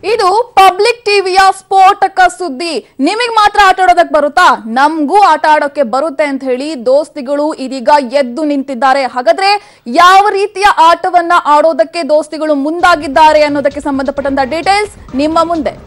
ಇದು ಪಬ್ಲಿಕ್ ಟಿವಿಯ ಸ್ಫೋಟಕ ಸುದ್ದಿ ನಿಮಗ್ ಮಾತ್ರ ಆಟ ಆಡೋದಕ್ ಬರುತ್ತಾ ನಮ್ಗೂ ಆಟ ಆಡೋಕೆ ಬರುತ್ತೆ ಅಂತ ಹೇಳಿ ದೋಸ್ತಿಗಳು ಇದೀಗ ಎದ್ದು ನಿಂತಿದ್ದಾರೆ ಹಾಗಾದ್ರೆ ಯಾವ ರೀತಿಯ ಆಟವನ್ನ ಆಡೋದಕ್ಕೆ ದೋಸ್ತಿಗಳು ಮುಂದಾಗಿದ್ದಾರೆ ಅನ್ನೋದಕ್ಕೆ ಸಂಬಂಧಪಟ್ಟಂತ ಡೀಟೇಲ್ಸ್ ನಿಮ್ಮ ಮುಂದೆ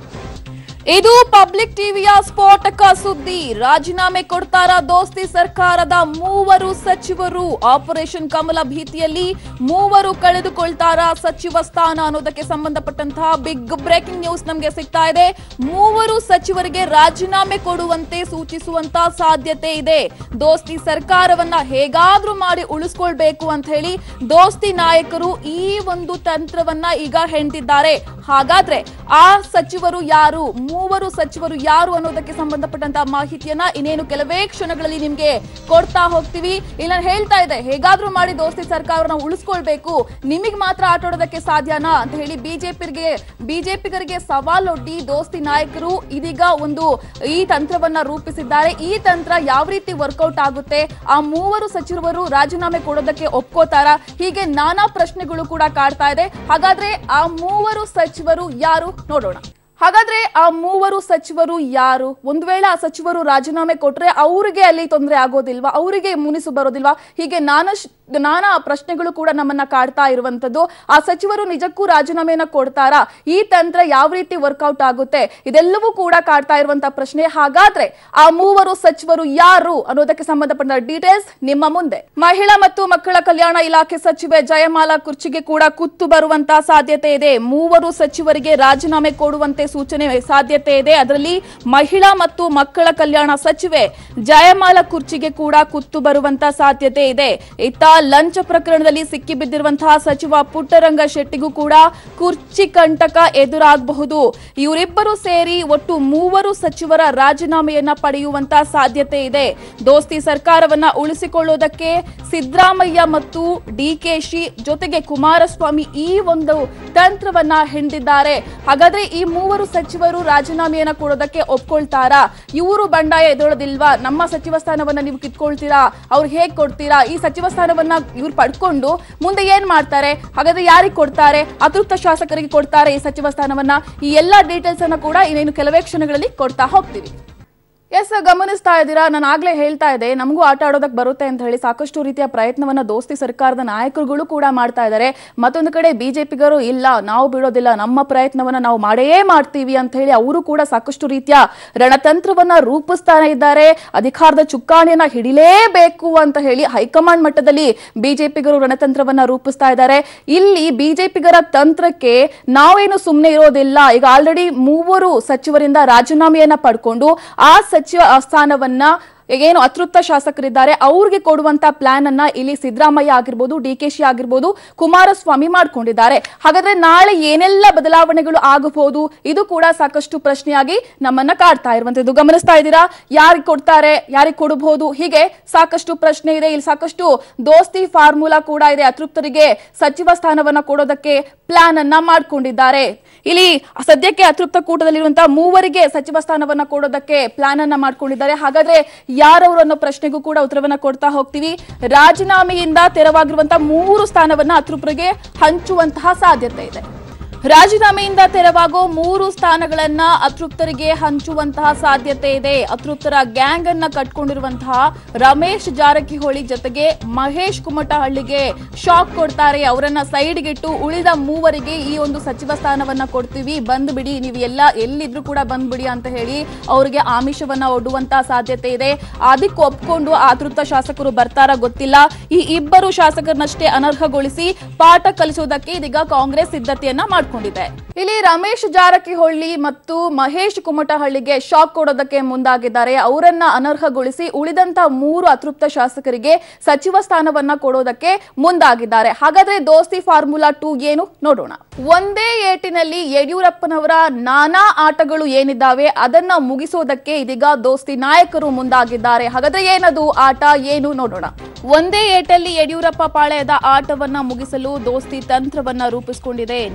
ಇದು ಪಬ್ಲಿಕ್ ಟಿವಿಯ ಸ್ಫೋಟಕ ಸುದ್ದಿ ರಾಜೀನಾಮೆ ಕೊಡ್ತಾರ ದೋಸ್ತಿ ಸರ್ಕಾರದ ಮೂವರು ಸಚಿವರು ಆಪರೇಷನ್ ಕಮಲ ಭೀತಿಯಲ್ಲಿ ಮೂವರು ಕಳೆದುಕೊಳ್ತಾರ ಸಚಿವ ಸ್ಥಾನ ಅನ್ನೋದಕ್ಕೆ ಸಂಬಂಧಪಟ್ಟಂತಹ ಬಿಗ್ ಬ್ರೇಕಿಂಗ್ ನ್ಯೂಸ್ ನಮಗೆ ಸಿಗ್ತಾ ಇದೆ ಮೂವರು ಸಚಿವರಿಗೆ ರಾಜೀನಾಮೆ ಕೊಡುವಂತೆ ಸೂಚಿಸುವಂತ ಸಾಧ್ಯತೆ ಇದೆ ದೋಸ್ತಿ ಸರ್ಕಾರವನ್ನ ಹೇಗಾದ್ರೂ ಮಾಡಿ ಉಳಿಸ್ಕೊಳ್ಬೇಕು ಅಂತ ಹೇಳಿ ದೋಸ್ತಿ ನಾಯಕರು ಈ ಒಂದು ತಂತ್ರವನ್ನ ಈಗ ಹೆಣ್ತಿದ್ದಾರೆ ಹಾಗಾದ್ರೆ ಆ ಸಚಿವರು ಯಾರು ಮೂವರು ಸಚಿವರು ಯಾರು ಅನ್ನೋದಕ್ಕೆ ಸಂಬಂಧಪಟ್ಟಂತ ಮಾಹಿತಿಯನ್ನ ಇನ್ನೇನು ಕೆಲವೇ ಕ್ಷಣಗಳಲ್ಲಿ ನಿಮ್ಗೆ ಕೊಡ್ತಾ ಹೋಗ್ತೀವಿ ಇಲ್ಲ ನಾನ್ ಹೇಳ್ತಾ ಇದೆ ಹೇಗಾದ್ರೂ ಮಾಡಿ ದೋಸ್ತಿ ಸರ್ಕಾರನ ಉಳಿಸ್ಕೊಳ್ಬೇಕು ನಿಮಗ್ ಮಾತ್ರ ಆಟ ಆಡೋದಕ್ಕೆ ಸಾಧ್ಯನಾ ಅಂತ ಹೇಳಿ ಬಿಜೆಪಿಗೆ ಬಿಜೆಪಿಗರಿಗೆ ಸವಾಲೊಡ್ಡಿ ದೋಸ್ತಿ ನಾಯಕರು ಇದೀಗ ಒಂದು ಈ ತಂತ್ರವನ್ನ ರೂಪಿಸಿದ್ದಾರೆ ಈ ತಂತ್ರ ಯಾವ ರೀತಿ ವರ್ಕೌಟ್ ಆಗುತ್ತೆ ಆ ಮೂವರು ಸಚಿವರು ರಾಜೀನಾಮೆ ಕೊಡೋದಕ್ಕೆ ಒಪ್ಕೋತಾರ ಹೀಗೆ ನಾನಾ ಪ್ರಶ್ನೆಗಳು ಕೂಡ ಕಾಡ್ತಾ ಇದೆ ಹಾಗಾದ್ರೆ ಆ ಮೂವರು ಸಚಿವರು ಯಾರು ನೋಡೋಣ ಹಾಗಾದ್ರೆ ಆ ಮೂವರು ಸಚಿವರು ಯಾರು ಒಂದು ವೇಳೆ ಆ ಸಚಿವರು ರಾಜೀನಾಮೆ ಕೊಟ್ರೆ ಅವರಿಗೆ ಅಲ್ಲಿ ತೊಂದರೆ ಆಗೋದಿಲ್ವಾ ಅವರಿಗೆ ಮುನಿಸು ಬರೋದಿಲ್ವಾ ಹೀಗೆ ನಾನಾ ಶ್- ನಾನಾ ಪ್ರಶ್ನೆಗಳು ಕೂಡ ನಮ್ಮನ್ನ ಕಾಡ್ತಾ ಇರುವಂತದ್ದು ಆ ಸಚಿವರು ನಿಜಕ್ಕೂ ರಾಜೀನಾಮೆಯನ್ನ ಕೊಡ್ತಾರಾ ಈ ತಂತ್ರ ಯಾವ ರೀತಿ ವರ್ಕೌಟ್ ಆಗುತ್ತೆ ಇದೆಲ್ಲವೂ ಕೂಡ ಕಾಡ್ತಾ ಇರುವಂತ ಪ್ರಶ್ನೆ ಹಾಗಾದ್ರೆ ಆ ಮೂವರು ಸಚಿವರು ಯಾರು ಅನ್ನೋದಕ್ಕೆ ಸಂಬಂಧಪಟ್ಟ ಡೀಟೇಲ್ಸ್ ನಿಮ್ಮ ಮುಂದೆ ಮಹಿಳಾ ಮತ್ತು ಮಕ್ಕಳ ಕಲ್ಯಾಣ ಇಲಾಖೆ ಸಚಿವೆ ಜಯಮಾಲಾ ಕುರ್ಚಿಗೆ ಕೂಡ ಕುತ್ತು ಬರುವಂತ ಸಾಧ್ಯತೆ ಇದೆ ಮೂವರು ಸಚಿವರಿಗೆ ರಾಜೀನಾಮೆ ಕೊಡುವಂತೆ ಸೂಚನೆ ಸಾಧ್ಯತೆ ಇದೆ ಅದರಲ್ಲಿ ಮಹಿಳಾ ಮತ್ತು ಮಕ್ಕಳ ಕಲ್ಯಾಣ ಸಚಿವೆ ಜಯಮಾಲಾ ಕುರ್ಚಿಗೆ ಕೂಡ ಕುತ್ತು ಬರುವಂತ ಸಾಧ್ಯತೆ ಇದೆ ಇತ್ತ ಲಂಚ ಪ್ರಕರಣದಲ್ಲಿ ಸಿಕ್ಕಿಬಿದ್ದಿರುವಂತಹ ಸಚಿವ ಪುಟ್ಟರಂಗ ಶೆಟ್ಟಿಗೂ ಕೂಡ ಕುರ್ಚಿ ಕಂಟಕ ಎದುರಾಗಬಹುದು ಇವರಿಬ್ಬರು ಸೇರಿ ಒಟ್ಟು ಮೂವರು ಸಚಿವರ ರಾಜೀನಾಮೆಯನ್ನ ಪಡೆಯುವಂತ ಸಾಧ್ಯತೆ ಇದೆ ದೋಸ್ತಿ ಸರ್ಕಾರವನ್ನ ಉಳಿಸಿಕೊಳ್ಳುವುದಕ್ಕೆ ಸಿದ್ದರಾಮಯ್ಯ ಮತ್ತು ಡಿಕೆಶಿ ಜೊತೆಗೆ ಕುಮಾರಸ್ವಾಮಿ ಈ ಒಂದು ತಂತ್ರವನ್ನ ಹಿಂದಿದ್ದಾರೆ ಹಾಗಾದ್ರೆ ಈ ಮೂವರು ಸಚಿವರು ರಾಜೀನಾಮೆಯನ್ನ ಕೊಡೋದಕ್ಕೆ ಒಪ್ಕೊಳ್ತಾರಾ ಇವರು ಬಂಡಾಯ ಎದುರೋದಿಲ್ವಾ ನಮ್ಮ ಸಚಿವ ಸ್ಥಾನವನ್ನ ನೀವು ಕಿತ್ಕೊಳ್ತೀರಾ ಅವ್ರು ಹೇಗ್ ಕೊಡ್ತೀರಾ ಈ ಸಚಿವ ಸ್ಥಾನವನ್ನ ಇವ್ರು ಪಡ್ಕೊಂಡು ಮುಂದೆ ಏನ್ ಮಾಡ್ತಾರೆ ಹಾಗಾದ್ರೆ ಯಾರಿಗೆ ಕೊಡ್ತಾರೆ ಅತೃಪ್ತ ಶಾಸಕರಿಗೆ ಕೊಡ್ತಾರೆ ಈ ಸಚಿವ ಸ್ಥಾನವನ್ನ ಈ ಎಲ್ಲಾ ಡೀಟೇಲ್ಸ್ ಅನ್ನ ಕೂಡ ಇನ್ನೇನು ಕೆಲವೇ ಕ್ಷಣಗಳಲ್ಲಿ ಕೊಡ್ತಾ ಹೋಗ್ತೀವಿ ಎಸ್ ಗಮನಿಸ್ತಾ ಇದ್ದೀರಾ ನಾನು ಆಗ್ಲೇ ಹೇಳ್ತಾ ಇದ್ದೆ ನಮಗೂ ಆಟ ಆಡೋದಕ್ಕೆ ಬರುತ್ತೆ ಅಂತ ಹೇಳಿ ಸಾಕಷ್ಟು ರೀತಿಯ ಪ್ರಯತ್ನವನ್ನ ದೋಸ್ತಿ ಸರ್ಕಾರದ ನಾಯಕರುಗಳು ಕೂಡ ಮಾಡ್ತಾ ಇದ್ದಾರೆ ಮತ್ತೊಂದು ಕಡೆ ಬಿಜೆಪಿಗರು ಇಲ್ಲ ನಾವು ಬಿಡೋದಿಲ್ಲ ನಮ್ಮ ಪ್ರಯತ್ನವನ್ನ ನಾವು ಮಾಡೇ ಮಾಡ್ತೀವಿ ಅಂತ ಹೇಳಿ ಅವರು ಕೂಡ ಸಾಕಷ್ಟು ರೀತಿಯ ರಣತಂತ್ರವನ್ನ ರೂಪಿಸ್ತಾನೆ ಇದ್ದಾರೆ ಅಧಿಕಾರದ ಚುಕ್ಕಾಣಿಯನ್ನ ಹಿಡಿಲೇಬೇಕು ಅಂತ ಹೇಳಿ ಹೈಕಮಾಂಡ್ ಮಟ್ಟದಲ್ಲಿ ಬಿಜೆಪಿಗರು ರಣತಂತ್ರವನ್ನ ರೂಪಿಸ್ತಾ ಇದ್ದಾರೆ ಇಲ್ಲಿ ಬಿಜೆಪಿಗರ ತಂತ್ರಕ್ಕೆ ನಾವೇನು ಸುಮ್ಮನೆ ಇರೋದಿಲ್ಲ ಈಗ ಆಲ್ರೆಡಿ ಮೂವರು ಸಚಿವರಿಂದ ರಾಜೀನಾಮೆಯನ್ನ ಪಡ್ಕೊಂಡು ಆ ಸಚಿವ ಸ್ಥಾನವನ್ನ ಏನು ಅತೃಪ್ತ ಶಾಸಕರಿದ್ದಾರೆ ಅವ್ರಿಗೆ ಕೊಡುವಂತ ಪ್ಲಾನ್ ಅನ್ನ ಇಲ್ಲಿ ಸಿದ್ದರಾಮಯ್ಯ ಆಗಿರ್ಬೋದು ಡಿ ಕೆ ಶಿ ಆಗಿರ್ಬೋದು ಕುಮಾರಸ್ವಾಮಿ ಮಾಡ್ಕೊಂಡಿದ್ದಾರೆ ಹಾಗಾದ್ರೆ ನಾಳೆ ಏನೆಲ್ಲ ಬದಲಾವಣೆಗಳು ಆಗಬಹುದು ಇದು ಕೂಡ ಸಾಕಷ್ಟು ಪ್ರಶ್ನೆಯಾಗಿ ನಮ್ಮನ್ನ ಕಾಡ್ತಾ ಇರುವಂತದ್ದು ಗಮನಿಸ್ತಾ ಇದ್ದೀರಾ ಯಾರಿಗೆ ಕೊಡ್ತಾರೆ ಯಾರಿಗೆ ಕೊಡಬಹುದು ಹೀಗೆ ಸಾಕಷ್ಟು ಪ್ರಶ್ನೆ ಇದೆ ಇಲ್ಲಿ ಸಾಕಷ್ಟು ದೋಸ್ತಿ ಫಾರ್ಮುಲಾ ಕೂಡ ಇದೆ ಅತೃಪ್ತರಿಗೆ ಸಚಿವ ಸ್ಥಾನವನ್ನ ಕೊಡೋದಕ್ಕೆ ಪ್ಲಾನ್ ಅನ್ನ ಮಾಡ್ಕೊಂಡಿದ್ದಾರೆ ಇಲ್ಲಿ ಸದ್ಯಕ್ಕೆ ಅತೃಪ್ತ ಕೂಟದಲ್ಲಿರುವಂತಹ ಮೂವರಿಗೆ ಸಚಿವ ಸ್ಥಾನವನ್ನ ಕೊಡೋದಕ್ಕೆ ಪ್ಲಾನ್ ಅನ್ನ ಮಾಡ್ಕೊಂಡಿದ್ದಾರೆ ಹಾಗಾದ್ರೆ ಯಾರವರು ಅನ್ನೋ ಪ್ರಶ್ನೆಗೂ ಕೂಡ ಉತ್ತರವನ್ನ ಕೊಡ್ತಾ ಹೋಗ್ತೀವಿ ರಾಜೀನಾಮೆಯಿಂದ ತೆರವಾಗಿರುವಂತಹ ಮೂರು ಸ್ಥಾನವನ್ನ ಅತೃಪ್ತರಿಗೆ ಹಂಚುವಂತಹ ಸಾಧ್ಯತೆ ಇದೆ ರಾಜೀನಾಮೆಯಿಂದ ತೆರವಾಗೋ ಮೂರು ಸ್ಥಾನಗಳನ್ನ ಅತೃಪ್ತರಿಗೆ ಹಂಚುವಂತಹ ಸಾಧ್ಯತೆ ಇದೆ ಅತೃಪ್ತರ ಗ್ಯಾಂಗ್ ಅನ್ನ ಕಟ್ಕೊಂಡಿರುವಂತಹ ರಮೇಶ್ ಜಾರಕಿಹೊಳಿ ಜೊತೆಗೆ ಮಹೇಶ್ ಕುಮಟಹಳ್ಳಿಗೆ ಶಾಕ್ ಕೊಡ್ತಾರೆ ಅವರನ್ನ ಸೈಡ್ಗಿಟ್ಟು ಉಳಿದ ಮೂವರಿಗೆ ಈ ಒಂದು ಸಚಿವ ಸ್ಥಾನವನ್ನ ಕೊಡ್ತೀವಿ ಬಂದ್ ಬಿಡಿ ನೀವು ಎಲ್ಲ ಎಲ್ಲಿದ್ರು ಕೂಡ ಬಂದ್ ಬಿಡಿ ಅಂತ ಹೇಳಿ ಅವರಿಗೆ ಆಮಿಷವನ್ನ ಒಡ್ಡುವಂತಹ ಸಾಧ್ಯತೆ ಇದೆ ಅದಕ್ಕೆ ಒಪ್ಕೊಂಡು ಆ ಅತೃಪ್ತ ಶಾಸಕರು ಬರ್ತಾರ ಗೊತ್ತಿಲ್ಲ ಈ ಇಬ್ಬರು ಶಾಸಕರನ್ನಷ್ಟೇ ಅನರ್ಹಗೊಳಿಸಿ ಪಾಠ ಕಲಿಸುವುದಕ್ಕೆ ಇದೀಗ ಕಾಂಗ್ರೆಸ್ ಸಿದ್ಧತೆಯನ್ನ ಮಾಡಿಕೊಂಡಿದೆ ಇಲ್ಲಿ ರಮೇಶ್ ಜಾರಕಿಹೊಳಿ ಮತ್ತು ಮಹೇಶ್ ಕುಮಟಹಳ್ಳಿಗೆ ಶಾಕ್ ಕೊಡೋದಕ್ಕೆ ಮುಂದಾಗಿದ್ದಾರೆ ಅವರನ್ನ ಅನರ್ಹಗೊಳಿಸಿ ಉಳಿದಂತ ಮೂರು ಅತೃಪ್ತ ಶಾಸಕರಿಗೆ ಸಚಿವ ಸ್ಥಾನವನ್ನ ಕೊಡೋದಕ್ಕೆ ಮುಂದಾಗಿದ್ದಾರೆ ಹಾಗಾದ್ರೆ ದೋಸ್ತಿ ಫಾರ್ಮುಲಾ ಟೂ ಏನು ನೋಡೋಣ ಒಂದೇ ಏಟಿನಲ್ಲಿ ಯಡಿಯೂರಪ್ಪನವರ ನಾನಾ ಆಟಗಳು ಏನಿದ್ದಾವೆ ಅದನ್ನ ಮುಗಿಸೋದಕ್ಕೆ ಇದೀಗ ದೋಸ್ತಿ ನಾಯಕರು ಮುಂದಾಗಿದ್ದಾರೆ ಹಾಗಾದ್ರೆ ಏನದು ಆಟ ಏನು ನೋಡೋಣ ಒಂದೇ ಏಟಲ್ಲಿ ಯಡಿಯೂರಪ್ಪ ಪಾಳ್ಯದ ಆಟವನ್ನ ಮುಗಿಸಲು ದೋಸ್ತಿ ತಂತ್ರವನ್ನ ರೂಪಿಸಿಕೊಂಡಿದೆ ನೀವೇನ್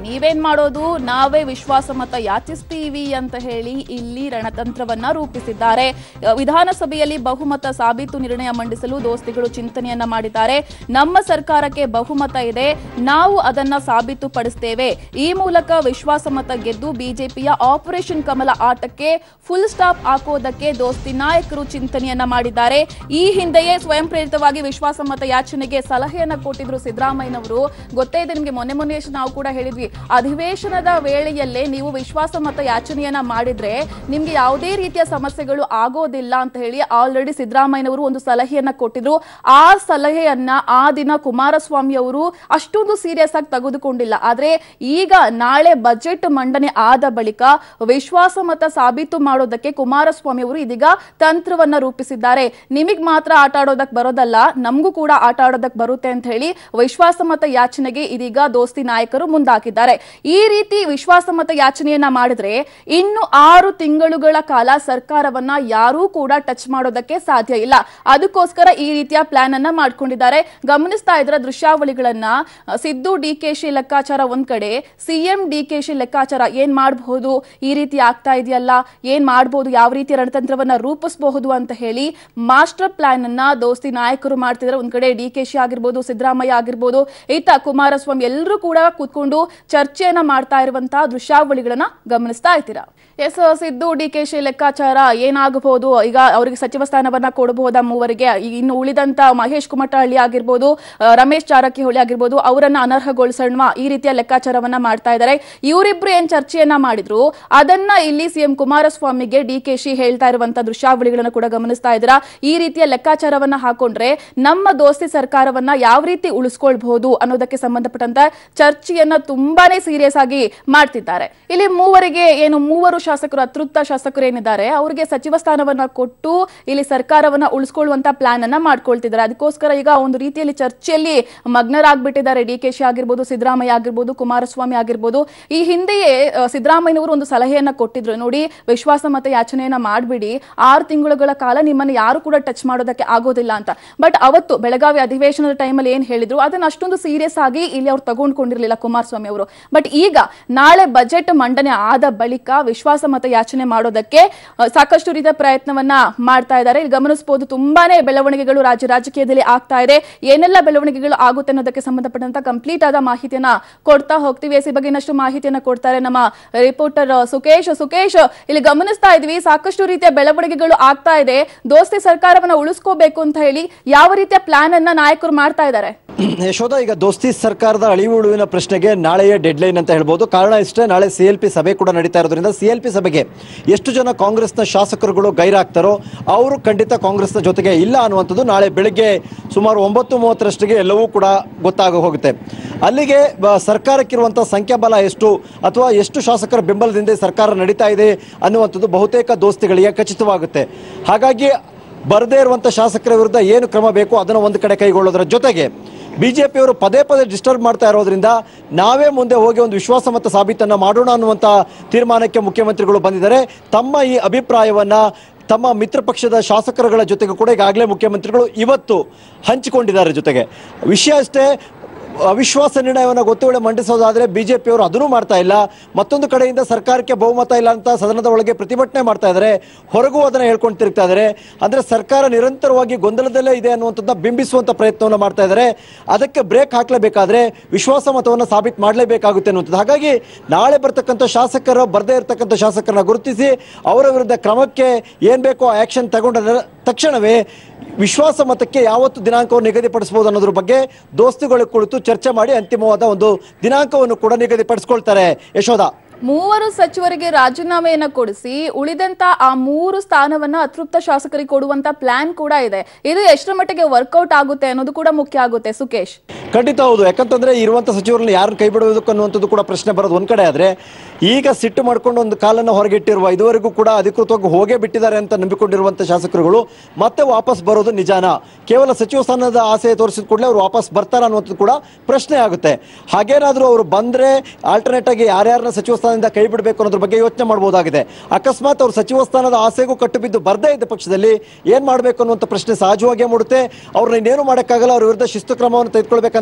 ಮಾಡೋದು ನಾವೇ ವಿಶ್ವಾಸಮತ ಯಾಚಿಸ್ತೀವಿ ಅಂತ ಹೇಳಿ ಇಲ್ಲಿ ರಣತಂತ್ರವನ್ನ ರೂಪಿಸಿದ್ದಾರೆ ಅಹ್, ವಿಧಾನಸಭೆಯಲ್ಲಿ ಬಹುಮತ ಸಾಬೀತು ನಿರ್ಣಯ ಮಂಡಿಸಲು ದೋಸ್ತಿಗಳು ಚಿಂತನೆಯನ್ನ ಮಾಡಿದ್ದಾರೆ ನಮ್ಮ ಸರ್ಕಾರಕ್ಕೆ ಬಹುಮತ ಇದೆ ನಾವು ಅದನ್ನ ಸಾಬೀತುಪಡಿಸ್ತೇವೆ ಈ ಮೂಲಕ ವಿಶ್ವಾಸಮತ ಗೆದ್ದು ಬಿಜೆಪಿಯ ಆಪರೇಷನ್ ಕಮಲ ಆಟಕ್ಕೆ ಫುಲ್ ಸ್ಟಾಪ್ ಹಾಕೋದಕ್ಕೆ ದೋಸ್ತಿ ನಾಯಕರು ಚಿಂತನೆಯನ್ನ ಮಾಡಿದ್ದಾರೆ ಈ ಹಿಂದೆಯೇ ಸ್ವಯಂ ಪ್ರೇರಿತವಾಗಿ ವಿಶ್ವಾಸಮತ ಯಾಚನೆಗೆ ಸಲಹೆಯನ್ನ ಕೊಟ್ಟಿದ್ರು ಸಿದ್ದರಾಮಯ್ಯನವರು ಗೊತ್ತೇ ಇದೆ ನಿಮಗೆ ಮೊನ್ನೆ ಮೊನ್ನೆ ಅಷ್ಟು ನಾವು ಕೂಡ ಹೇಳಿದ್ವಿ ಅಧಿವೇಶನದ ವೇಳೆಯಲ್ಲೇ ನೀವು ವಿಶ್ವಾಸಮತ ಯಾಚನೆಯನ್ನ ಮಾಡಿದ್ರೆ ನಿಮ್ಗೆ ಯಾವುದೇ ರೀತಿಯ ಸಮಸ್ಯೆಗಳು ಆಗೋದಿಲ್ಲ ಅಂತ ಹೇಳಿ ಆಲ್ರೆಡಿ ಸಿದ್ದರಾಮಯ್ಯನವರು ಒಂದು ಸಲಹೆಯನ್ನ ಕೊಟ್ಟಿದ್ರು ಆ ಸಲಹೆಯನ್ನ ಆ ದಿನ ಕುಮಾರಸ್ವಾಮಿ ಅವರು ಅಷ್ಟೊಂದು ಸೀರಿಯಸ್ ಆಗಿ ತೆಗೆದುಕೊಂಡಿಲ್ಲ ಆದ್ರೆ ಈಗ ನಾಳೆ ಬಜೆಟ್ ಮಂಡನೆ ಆದ ಬಳಿಕ ವಿಶ್ವಾಸಮತ ಸಾಬೀತು ಮಾಡೋದಕ್ಕೆ ಕುಮಾರಸ್ವಾಮಿ ಅವರು ಇದೀಗ ತಂತ್ರವನ್ನ ರೂಪಿಸಿದ್ದಾರೆ ನಿಮಗ್ ಮಾತ್ರ ಆಟ ಆಡೋದಕ್ ಬರೋದಲ್ಲ ನಮಗೂ ಕೂಡ ಆಟ ಆಡೋದಕ್ ಬರುತ್ತೆ ಅಂತ ಹೇಳಿ ವಿಶ್ವಾಸಮತ ಯಾಚನೆಗೆ ಇದೀಗ ದೋಸ್ತಿ ನಾಯಕರು ಮುಂದಾಕಿದ್ದಾರೆ ಈ ರೀತಿ ವಿಶ್ವಾಸಮತ ಯಾಚನೆಯನ್ನ ಮಾಡಿದ್ರೆ ಇನ್ನು ಆರು ತಿಂಗಳುಗಳ ಕಾಲ ಸರ್ಕಾರವನ್ನ ಯಾರೂ ಕೂಡ ಟಚ್ ಮಾಡೋದಕ್ಕೆ ಸಾಧ್ಯ ಇಲ್ಲ ಅದಕ್ಕೋಸ್ಕರ ಈ ರೀತಿಯ ಪ್ಲಾನ್ ಅನ್ನ ಮಾಡ್ಕೊಂಡಿದ್ದಾರೆ ಗಮನಿಸ್ತಾ ಇದ್ರ ದೃಶ್ಯಾವಳಿಗಳನ್ನ ಅಹ್, ಸಿದ್ದು ಡಿಕೆಶಿ ಲೆಕ್ಕಾಚಾರ ಒಂದ್ ಕಡೆ ಸಿಎಂ ಡಿಕೆಶಿ ಲೆಕ್ಕಾಚಾರ ಏನ್ ಮಾಡಬಹುದು ಈ ರೀತಿ ಆಗ್ತಾ ಇದೆಯಲ್ಲ ಏನ್ ಮಾಡಬಹುದು ಯಾವ ರೀತಿ ರಣತಂತ್ರವನ್ನ ರೂಪಿಸಬಹುದು ಅಂತ ಹೇಳಿ ಮಾಸ್ಟರ್ ಪ್ಲಾನ್ ಅನ್ನ ದೋಸ್ತಿ ನಾಯಕರು ಮಾಡ್ತಿದ್ದಾರೆ ಒಂದ್ ಕಡೆ ಡಿಕೆಶಿ ಆಗಿರ್ಬೋದು ಸಿದ್ದರಾಮಯ್ಯ ಆಗಿರ್ಬೋದು ಇತ್ತ ಕುಮಾರಸ್ವಾಮಿ ಎಲ್ಲರೂ ಕೂಡ ಕೂತ್ಕೊಂಡು ಚರ್ಚೆಯನ್ನ ಮಾಡ್ತಾ ಇರುವಂತಹ ದೃಶ್ಯಾವಳಿಗಳನ್ನ ಗಮನಿಸ್ತಾ ಇರ್ತೀರಾ ಎಸ್ ಸಿದ್ದು ಡಿಕೆಶಿ ಲೆಕ್ಕಾಚಾರ ಏನಾಗಬಹುದು ಈಗ ಅವರಿಗೆ ಸಚಿವ ಸ್ಥಾನವನ್ನ ಕೊಡಬಹುದಾ ಮೂವರಿಗೆ ಈಗ ಇನ್ನು ಉಳಿದಂತ ಮಹೇಶ್ ಕುಮಟಹಳ್ಳಿ ಆಗಿರ್ಬೋದು ಆ, ರಮೇಶ್ ಜಾರಕಿಹೊಳಿ ಆಗಿರ್ಬೋದು ಅವರನ್ನ ಅನರ್ಹಗೊಳಿಸೋಣ ಈ ರೀತಿಯ ಲೆಕ್ಕಾಚಾರವನ್ನ ಮಾಡ್ತಾ ಇದ್ದಾರೆ ಇವರಿಬ್ರು ಏನ್ ಚರ್ಚೆಯನ್ನ ಮಾಡಿದ್ರು ಅದನ್ನ ಇಲ್ಲಿ ಸಿಎಂ ಕುಮಾರಸ್ವಾಮಿಗೆ ಡಿಕೆಶಿ ಹೇಳ್ತಾ ಇರುವಂತ ದೃಶ್ಯಾವಳಿಗಳನ್ನ ಕೂಡ ಗಮನಿಸ್ತಾ ಇದ್ದೀರಾ ಈ ರೀತಿಯ ಲೆಕ್ಕಾಚಾರವನ್ನ ಹಾಕೊಂಡ್ರೆ ನಮ್ಮ ದೋಸ್ತಿ ಸರ್ಕಾರವನ್ನ ಯಾವ ರೀತಿ ಉಳಿಸ್ಕೊಳ್ಬಹುದು ಅನ್ನೋದಕ್ಕೆ ಸಂಬಂಧಪಟ್ಟಂತ ಚರ್ಚೆಯನ್ನ ತುಂಬಾನೇ ಸೀರಿಯಸ್ ಆಗಿ ಮಾಡ್ತಿದ್ದಾರೆ ಇಲ್ಲಿ ಮೂವರಿಗೆ ಏನು ಮೂವರು ಶಾಸಕರು ಅತೃಪ್ತ ಶಾಸಕರು ಏನಿದ್ದಾರೆ ಅವರಿಗೆ ಸಚಿವ ಸ್ಥಾನವನ್ನ ಕೊಟ್ಟು ಇಲ್ಲಿ ಸರ್ಕಾರವನ್ನ ಉಳಿಸ್ಕೊಳ್ಳುವಂತ ಪ್ಲಾನ್ ಅನ್ನ ಮಾಡ್ಕೊಳ್ತಿದ್ದಾರೆ ಅದಕ್ಕೋಸ್ಕರ ಈಗ ಒಂದು ರೀತಿಯಲ್ಲಿ ಚರ್ಚೆಯಲ್ಲಿ ಮಗ್ನರಾಗ್ಬಿಟ್ಟಿದ್ದಾರೆ ಡಿ ಕೆ ಶಿ ಆಗಿರ್ಬೋದು ಸಿದ್ದರಾಮಯ್ಯ ಆಗಿರ್ಬೋದು ಕುಮಾರಸ್ವಾಮಿ ಆಗಿರ್ಬೋದು ಈ ಹಿಂದೆಯೇ ಅಹ್, ಸಿದ್ದರಾಮಯ್ಯನವರು ಒಂದು ಸಲಹೆಯನ್ನ ಕೊಟ್ಟಿದ್ರು ನೋಡಿ ವಿಶ್ವಾಸಮತ ಯಾಚನೆಯನ್ನ ಮಾಡ್ಬಿಡಿ ಆರು ತಿಂಗಳುಗಳ ಕಾಲ ನಿಮ್ಮನ್ನ ಯಾರು ಕೂಡ ಟಚ್ ಮಾಡೋದಕ್ಕೆ ಆಗೋದಿಲ್ಲ ಅಂತ ಬಟ್ ಅವತ್ತು ಬೆಳಗಾವಿ ಅಧಿವೇಶನದ ಟೈಮಲ್ಲಿ ಏನ್ ಹೇಳಿದ್ರು ಅದನ್ನ ಅಷ್ಟೊಂದು ಸೀರಿಯಸ್ ಆಗಿ ಇಲ್ಲಿ ಅವ್ರು ತಗೊಂಡ್ಕೊಂಡಿರ್ಲಿಲ್ಲ ಕುಮಾರಸ್ವಾಮಿ ಅವರು ಬಟ್ ಈಗ ನಾಳೆ ಬಜೆಟ್ ಮಂಡನೆ ಆದ ಬಳಿಕ ವಿಶ್ವಾಸಮತ ಯಾಚನೆ ಮಾಡೋದಕ್ಕೆ ಅಹ್, ಸಾಕಷ್ಟು ರೀತಿಯ ಪ್ರಯತ್ನವನ್ನ ಮಾಡ್ತಾ ಇದ್ದಾರೆ ಇಲ್ಲಿ ಗಮನಿಸಬಹುದು ತುಂಬಾನೇ ಬೆಳವಣಿಗೆಗಳು ರಾಜ್ಯ ರಾಜಕೀಯದಲ್ಲಿ ಆಗ್ತಾ ಇದೆ ಏನೆಲ್ಲ ಬೆಳವಣಿಗೆಗಳು ಆಗುತ್ತೆ ಅನ್ನೋದಕ್ಕೆ ಸಂಬಂಧಪಟ್ಟಂತ ಕಂಪ್ಲೀಟ್ ಆದ ಮಾಹಿತಿಯನ್ನ ಕೊಡ್ತಾ ಹೋಗ್ತೀವಿ ಎಸ್ ಈ ಬಗ್ಗೆ ಇನ್ನಷ್ಟು ಮಾಹಿತಿಯನ್ನ ಕೊಡ್ತಾರೆ ನಮ್ಮ ರಿಪೋರ್ಟರ್ ಸುಕೇಶ್ ಸುಕೇಶ್ ಇಲ್ಲಿ ಗಮನಿಸ್ತಾ ಇದ್ವಿ ಸಾಕಷ್ಟು ರೀತಿಯ ಬೆಳವಣಿಗೆಗಳು ಆಗ್ತಾ ಇದೆ ದೋಸ್ತಿ ಸರ್ಕಾರವನ್ನ ಉಳಿಸ್ಕೋಬೇಕು ಅಂತ ಹೇಳಿ ಯಾವ ರೀತಿಯ ಪ್ಲಾನ್ ಅನ್ನ ನಾಯಕರು ಮಾಡ್ತಾ ಇದ್ದಾರೆ ಯಶೋಧ ಈಗ ದೋಸ್ತಿ ಸರ್ಕಾರದ ಅಳಿವು ಉಳಿವಿನ ಪ್ರಶ್ನೆಗೆ ನಾಳೆಯ ಡೆಡ್ಲೈನ್ ಅಂತ ಹೇಳ್ಬೋದು ಕಾರಣ ಇಷ್ಟೇ ನಾಳೆ ಸಿ ಎಲ್ ಪಿ ಸಭೆ ಕೂಡ ನಡೀತಾ ಇರೋದ್ರಿಂದ ಸಿ ಎಲ್ ಪಿ ಸಭೆಗೆ ಎಷ್ಟು ಜನ ಕಾಂಗ್ರೆಸ್ನ ಶಾಸಕರುಗಳು ಗೈರಾಗ್ತಾರೋ ಅವರು ಖಂಡಿತ ಕಾಂಗ್ರೆಸ್ನ ಜೊತೆಗೆ ಇಲ್ಲ ಅನ್ನುವಂಥದ್ದು ನಾಳೆ ಬೆಳಿಗ್ಗೆ ಸುಮಾರು ಒಂಬತ್ತು ಮೂವತ್ತರಷ್ಟಿಗೆ ಎಲ್ಲವೂ ಕೂಡ ಗೊತ್ತಾಗ ಹೋಗುತ್ತೆ ಅಲ್ಲಿಗೆ ಬ- ಸರ್ಕಾರಕ್ಕಿರುವಂಥ ಸಂಖ್ಯಾಬಲ ಎಷ್ಟು ಅಥವಾ ಎಷ್ಟು ಶಾಸಕರ ಬೆಂಬಲದಿಂದ ಈ ಸರ್ಕಾರ ನಡೀತಾ ಇದೆ ಅನ್ನುವಂಥದ್ದು ಬಹುತೇಕ ದೋಸ್ತಿಗಳಿಗೆ ಖಚಿತವಾಗುತ್ತೆ ಹಾಗಾಗಿ ಬರದೇ ಇರುವಂಥ ಶಾಸಕರ ವಿರುದ್ಧ ಏನು ಕ್ರಮ ಬೇಕು ಅದನ್ನು ಒಂದು ಕಡೆ ಕೈಗೊಳ್ಳೋದ್ರ ಜೊತೆಗೆ ಬಿಜೆಪಿಯವರು ಪದೇ ಪದೇ ಡಿಸ್ಟರ್ಬ್ ಮಾಡ್ತಾ ಇರೋದ್ರಿಂದ ನಾವೇ ಮುಂದೆ ಹೋಗಿ ಒಂದು ವಿಶ್ವಾಸಮತ ಸಾಬೀತನ್ನ ಮಾಡೋಣ ಅನ್ನುವಂಥ ತೀರ್ಮಾನಕ್ಕೆ ಮುಖ್ಯಮಂತ್ರಿಗಳು ಬಂದಿದ್ದಾರೆ ತಮ್ಮ ಈ ಅಭಿಪ್ರಾಯವನ್ನ ತಮ್ಮ ಮಿತ್ರ ಪಕ್ಷದ ಶಾಸಕರುಗಳ ಜೊತೆಗೆ ಕೂಡ ಈಗಾಗಲೇ ಮುಖ್ಯಮಂತ್ರಿಗಳು ಇವತ್ತು ಹಂಚಿಕೊಂಡಿದ್ದಾರೆ ಜೊತೆಗೆ ವಿಷಯ ಅಷ್ಟೇ ಅವಿಶ್ವಾಸ ನಿರ್ಣಯವನ್ನು ಗೊತ್ತುವಳಿ ಮಂಡಿಸೋದಾದ್ರೆ ಬಿಜೆಪಿಯವರು ಅದನ್ನೂ ಮಾಡ್ತಾ ಇಲ್ಲ ಮತ್ತೊಂದು ಕಡೆಯಿಂದ ಸರ್ಕಾರಕ್ಕೆ ಬಹುಮತ ಇಲ್ಲ ಅಂತ ಸದನದ ಒಳಗೆ ಪ್ರತಿಭಟನೆ ಮಾಡ್ತಾ ಇದ್ದಾರೆ ಹೊರಗೂ ಅದನ್ನ ಹೇಳ್ಕೊಂಡು ತಿರುಗ್ತಾ ಇದ್ದಾರೆ ಅಂದ್ರೆ ಸರ್ಕಾರ ನಿರಂತರವಾಗಿ ಗೊಂದಲದಲ್ಲೇ ಇದೆ ಅನ್ನುವಂಥದ್ದನ್ನ ಬಿಂಬಿಸುವಂತ ಪ್ರಯತ್ನವನ್ನು ಮಾಡ್ತಾ ಇದ್ದಾರೆ ಅದಕ್ಕೆ ಬ್ರೇಕ್ ಹಾಕ್ಲೇಬೇಕಾದ್ರೆ ವಿಶ್ವಾಸ ಮತವನ್ನು ಸಾಬೀತು ಮಾಡಲೇಬೇಕಾಗುತ್ತೆ ಅನ್ನುವಂಥದ್ದು ಹಾಗಾಗಿ ನಾಳೆ ಬರ್ತಕ್ಕಂಥ ಶಾಸಕರು ಬರದೇ ಇರತಕ್ಕಂಥ ಶಾಸಕರನ್ನ ಗುರುತಿಸಿ ಅವರ ವಿರುದ್ಧ ಕ್ರಮಕ್ಕೆ ಏನ್ ಬೇಕೋ ಆಕ್ಷನ್ ತಗೊಂಡ ತಕ್ಷಣವೇ ವಿಶ್ವಾಸ ಮತಕ್ಕೆ ಯಾವತ್ತು ದಿನಾಂಕವನ್ನು ನಿಗದಿಪಡಿಸಬಹುದು ಅನ್ನೋದ್ರ ಬಗ್ಗೆ ದೋಸ್ತಿಗಳು ಕುಳಿತು ಚರ್ಚೆ ಮಾಡಿ ಅಂತಿಮವಾದ ಒಂದು ದಿನಾಂಕವನ್ನು ಕೂಡ ನಿಗದಿಪಡಿಸ್ಕೊಳ್ತಾರೆ ಯಶೋಧ ಮೂವರು ಸಚಿವರಿಗೆ ರಾಜೀನಾಮೆಯನ್ನ ಕೊಡಿಸಿ ಉಳಿದಂತ ಆ ಮೂರು ಸ್ಥಾನವನ್ನ ಅತೃಪ್ತ ಶಾಸಕರಿಗೆ ಕೊಡುವಂತ ಪ್ಲಾನ್ ಕೂಡ ಇದೆ ಇದು ಎಷ್ಟರ ಮಟ್ಟಿಗೆ ವರ್ಕೌಟ್ ಆಗುತ್ತೆ ಅನ್ನೋದು ಕೂಡ ಮುಖ್ಯ ಆಗುತ್ತೆ ಸುಕೇಶ್ ಖಂಡಿತ ಹೌದು ಯಾಕಂತಂದ್ರೆ ಇರುವಂತ ಸಚಿವರನ್ನ ಯಾರನ್ನ ಕೈ ಬಿಡೋದಕ್ಕೆ ಅನ್ನುವಂಥದ್ದು ಕೂಡ ಪ್ರಶ್ನೆ ಬರೋದು ಒಂದ್ ಕಡೆ ಆದ್ರೆ ಈಗ ಸಿಟ್ಟು ಮಾಡ್ಕೊಂಡು ಒಂದು ಕಾಲನ್ನ ಹೊರಗಿಟ್ಟಿರುವ ಇದುವರೆಗೂ ಕೂಡ ಅಧಿಕೃತವಾಗಿ ಹೋಗೇ ಬಿಟ್ಟಿದ್ದಾರೆ ಅಂತ ನಂಬಿಕೊಂಡಿರುವಂತ ಶಾಸಕರುಗಳು ಮತ್ತೆ ವಾಪಸ್ ಬರೋದು ನಿಜಾನ ಕೇವಲ ಸಚಿವ ಸ್ಥಾನದ ಆಸೆ ತೋರಿಸಿದ ಕೂಡಲೇ ಅವರು ವಾಪಸ್ ಬರ್ತಾರ ಅನ್ನುವಂಥದ್ದು ಕೂಡ ಪ್ರಶ್ನೆ ಆಗುತ್ತೆ ಹಾಗೇನಾದ್ರೂ ಅವರು ಬಂದ್ರೆ ಆಲ್ಟರ್ನೇಟ್ ಆಗಿ ಯಾರ್ಯಾರನ್ನ ಸಚಿವ ಸ್ಥಾನದಿಂದ ಕೈ ಬಿಡಬೇಕು ಅನ್ನೋದ್ರ ಬಗ್ಗೆ ಯೋಚನೆ ಮಾಡಬಹುದಾಗಿದೆ ಅಕಸ್ಮಾತ್ ಅವರು ಸಚಿವ ಸ್ಥಾನದ ಆಸೆಗೂ ಕಟ್ಟು ಬಿದ್ದು ಬರ್ದೇ ಇದ್ದ ಪಕ್ಷದಲ್ಲಿ ಏನ್ ಮಾಡಬೇಕು ಅನ್ನುವಂಥ ಪ್ರಶ್ನೆ ಸಹಜವಾಗಿಯೇ ಮೂಡುತ್ತೆ ಅವ್ರನ್ನ ಇನ್ನೇನು ಮಾಡೋಕ್ಕಾಗಲ್ಲ ಅವ್ರ ವಿರುದ್ಧ ಶಿಸ್ತು ಕ್ರಮವನ್ನು ತೆಗೆದುಕೊಳ್ಬೇಕಂತ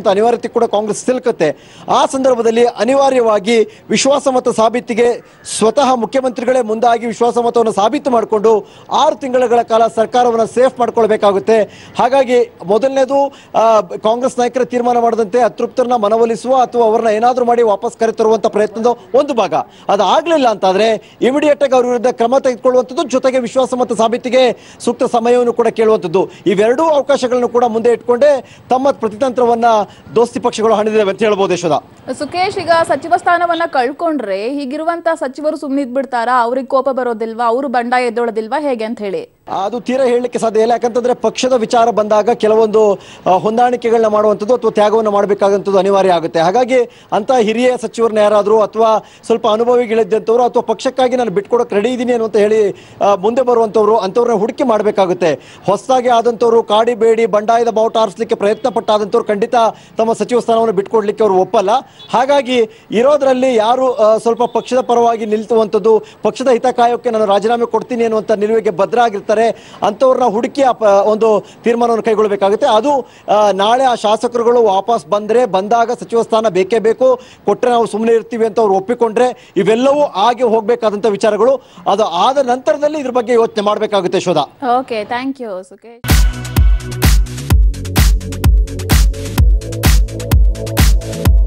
ಬಿಡಬೇಕಂತ ಅನಿವಾರ್ಯತೆ ಕೂಡ ಕಾಂಗ್ರೆಸ್ ಸಿಲುಕುತ್ತೆ ಆ ಸಂದರ್ಭದಲ್ಲಿ ಅನಿವಾರ್ಯವಾಗಿ ವಿಶ್ವಾಸಮತ ಸಾಬೀತಿಗೆ ಸ್ವತಃ ಮುಖ್ಯಮಂತ್ರಿಗಳೇ ಮುಂದಾಗಿ ವಿಶ್ವಾಸಮತವನ್ನು ಸಾಬೀತು ಮಾಡಿಕೊಂಡು ಆರು ತಿಂಗಳ ಕಾಲ ಸರ್ಕಾರವನ್ನು ಸೇಫ್ ಮಾಡ್ಕೊಳ್ಬೇಕಾಗುತ್ತೆ ಹಾಗಾಗಿ ಮೊದಲನೇದು ಆ, ಕಾಂಗ್ರೆಸ್ ನಾಯಕರ ತೀರ್ಮಾನ ಮಾಡದಂತೆ ಅತೃಪ್ತರನ್ನ ಮನವೊಲಿಸುವ ಅಥವಾ ಅವರನ್ನ ಏನಾದರೂ ಮಾಡಿ ವಾಪಸ್ ಕರೆತರುವಂತ ಪ್ರಯತ್ನದ ಒಂದು ಭಾಗ ಅದು ಆಗ್ಲಿಲ್ಲ ಅಂತಾದ್ರೆ ಇಮಿಡಿಯೇಟ್ ಆಗಿ ಅವ್ರ ವಿರುದ್ಧ ಕ್ರಮ ತೆಗೆದುಕೊಳ್ಳುವಂಥದ್ದು ಜೊತೆಗೆ ವಿಶ್ವಾಸಮತ ಸಾಬೀತಿಗೆ ಸೂಕ್ತ ಸಮಯವನ್ನು ಕೂಡ ಕೇಳುವಂಥದ್ದು ಇವೆರಡೂ ಅವಕಾಶಗಳನ್ನು ಕೂಡ ಮುಂದೆ ಇಟ್ಕೊಂಡೇ ತಮ್ಮ ಪ್ರತಿತಂತ್ರವನ್ನ ದೋಸ್ತಿ ಪಕ್ಷಗಳು ಹಣಿದಿವೆ ಅಂತ ಹೇಳ್ಬೋದು ಯಶೋಧ ಸುಖೇಶ್ ಈಗ ಸಚಿವ ಸ್ಥಾನವನ್ನ ಕಳ್ಕೊಂಡ್ರೆ ಹೀಗಿರುವಂತ ಸಚಿವರು ಸುಮ್ಮನಿದ್ ಬಿಡ್ತಾರಾ ಅವ್ರಿಗೆ ಕೋಪ ಬರೋದಿಲ್ವಾ ಅವರು ಬಂಡಾಯ ಎದ್ದೊಳದಿಲ್ವಾ ಹೇಗೆ ಅಂತ ಹೇಳಿ ಅದು ತೀರಾ ಹೇಳಲಿಕ್ಕೆ ಸಾಧ್ಯ ಇಲ್ಲ ಯಾಕಂತಂದ್ರೆ ಪಕ್ಷದ ವಿಚಾರ ಬಂದಾಗ ಕೆಲವೊಂದು ಆ, ಹೊಂದಾಣಿಕೆಗಳನ್ನ ಮಾಡುವಂಥದ್ದು ಅಥವಾ ತ್ಯಾಗವನ್ನು ಮಾಡಬೇಕಾದಂಥದ್ದು ಅನಿವಾರ್ಯ ಆಗುತ್ತೆ ಹಾಗಾಗಿ ಅಂತ ಹಿರಿಯ ಸಚಿವರನ್ನ ಯಾರಾದರೂ ಅಥವಾ ಸ್ವಲ್ಪ ಅನುಭವಿಗಳಿದ್ದಂಥವ್ರು ಅಥವಾ ಪಕ್ಷಕ್ಕಾಗಿ ನಾನು ಬಿಟ್ಕೊಡಕ್ಕೆ ರೆಡಿ ಇದ್ದೀನಿ ಅನ್ನುವಂತ ಹೇಳಿ ಆ, ಮುಂದೆ ಬರುವಂಥವ್ರು ಅಂಥವ್ರನ್ನ ಹುಡುಕಿ ಮಾಡಬೇಕಾಗುತ್ತೆ ಹೊಸದಾಗಿ ಆದಂಥವ್ರು ಕಾಡಿ ಬೇಡಿ ಬಂಡಾಯದ ಬಾವುಟ ಆರಿಸಲಿಕ್ಕೆ ಪ್ರಯತ್ನ ಪಟ್ಟಾದಂಥವ್ರು ಖಂಡಿತ ತಮ್ಮ ಸಚಿವ ಸ್ಥಾನವನ್ನು ಬಿಟ್ಕೊಡ್ಲಿಕ್ಕೆ ಅವರು ಒಪ್ಪಲ್ಲ ಹಾಗಾಗಿ ಇರೋದ್ರಲ್ಲಿ ಯಾರು ಆ, ಸ್ವಲ್ಪ ಪಕ್ಷದ ಪರವಾಗಿ ನಿಲ್ತುವಂಥದ್ದು ಪಕ್ಷದ ಹಿತ ಕಾಯೋಕ್ಕೆ ನಾನು ರಾಜೀನಾಮೆ ಕೊಡ್ತೀನಿ ಅನ್ನುವಂಥ ನಿಲುವಿಗೆ ಭದ್ರ ಆಗಿರ್ತಾರೆ ಅಂಥವ್ರನ್ನ ಹುಡುಕಿ ಆ ಪ- ಒಂದು ತೀರ್ಮಾನವನ್ನು ಕೈಗೊಳ್ಳಬೇಕಾಗುತ್ತೆ ಅದು ಆ, ನಾಳೆ ಆ ಶಾಸಕರುಗಳು ವಾಪಸ್ ಬಂದ್ರೆ ಬಂದಾಗ ಸಚಿವ ಸ್ಥಾನ ಬೇಕೇ ಬೇಕು ಕೊಟ್ಟರೆ ನಾವು ಸುಮ್ಮನೆ ಇರ್ತೀವಿ ಅಂತ ಅವ್ರು ಒಪ್ಪಿಕೊಂಡ್ರೆ ಇವೆಲ್ಲವೂ ಆಗಿ ಹೋಗ್ಬೇಕಾದಂಥ ವಿಚಾರಗಳು ಅದು ಆದ ನಂತರದಲ್ಲಿ ಇದ್ರ ಬಗ್ಗೆ ಯೋಚನೆ ಮಾಡಬೇಕಾಗುತ್ತೆ ಶೋಧ ಓಕೆ ಥ್ಯಾಂಕ್ ಯು ಸುಖೇಶ್